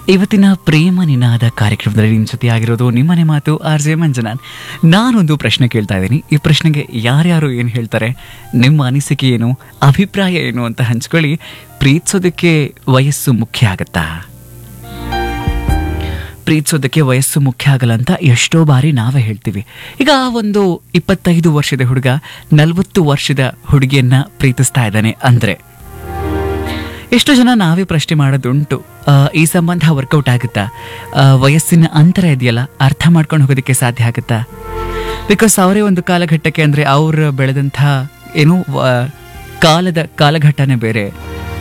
ಇವತ್ತಿನ ಪ್ರೇಮ ನಿನಾದ ಕಾರ್ಯಕ್ರಮದಲ್ಲಿ ನಿಮ್ಮ ಜೊತೆ ಆಗಿರೋದು ನಿಮ್ಮನೆ ಮಾತು ಆರ್ ಜೆ ಮಂಜನಾನ್ ನಾನೊಂದು ಪ್ರಶ್ನೆ ಕೇಳ್ತಾ ಇದ್ದೀನಿ ಈ ಪ್ರಶ್ನೆಗೆ ಯಾರ್ಯಾರು ಏನು ಹೇಳ್ತಾರೆ ನಿಮ್ಮ ಅನಿಸಿಕೆ ಏನು ಅಭಿಪ್ರಾಯ ಏನು ಅಂತ ಹಂಚ್ಕೊಳ್ಳಿ ಪ್ರೀತಿಸೋದಕ್ಕೆ ವಯಸ್ಸು ಮುಖ್ಯ ಆಗತ್ತಾ ಪ್ರೀತಿಸೋದಕ್ಕೆ ವಯಸ್ಸು ಮುಖ್ಯ ಆಗಲ್ಲ ಅಂತ ಎಷ್ಟೋ ಬಾರಿ ನಾವೇ ಹೇಳ್ತೀವಿ ಈಗ ಒಂದು ಇಪ್ಪತ್ತೈದು ವರ್ಷದ ಹುಡುಗ ನಲವತ್ತು ವರ್ಷದ ಹುಡುಗಿಯನ್ನ ಪ್ರೀತಿಸ್ತಾ ಇದ್ದಾನೆ ಅಂದ್ರೆ ಎಷ್ಟೋ ಜನ ನಾವೇ ಪ್ರಶ್ನೆ ಮಾಡೋದುಂಟು ಆ, ಈ ಸಂಬಂಧ ವರ್ಕೌಟ್ ಆಗುತ್ತಾ ಆ, ವಯಸ್ಸಿನ ಅಂತರ ಇದೆಯಲ್ಲ ಅರ್ಥ ಮಾಡ್ಕೊಂಡು ಹೋಗೋದಕ್ಕೆ ಸಾಧ್ಯ ಆಗುತ್ತಾ ಬಿಕಾಸ್ ಅವರೇ ಒಂದು ಕಾಲಘಟ್ಟಕ್ಕೆ ಅಂದರೆ ಅವ್ರು ಬೆಳೆದಂಥ ಏನು ವ- ಕಾಲದ ಕಾಲಘಟ್ಟನೇ ಬೇರೆ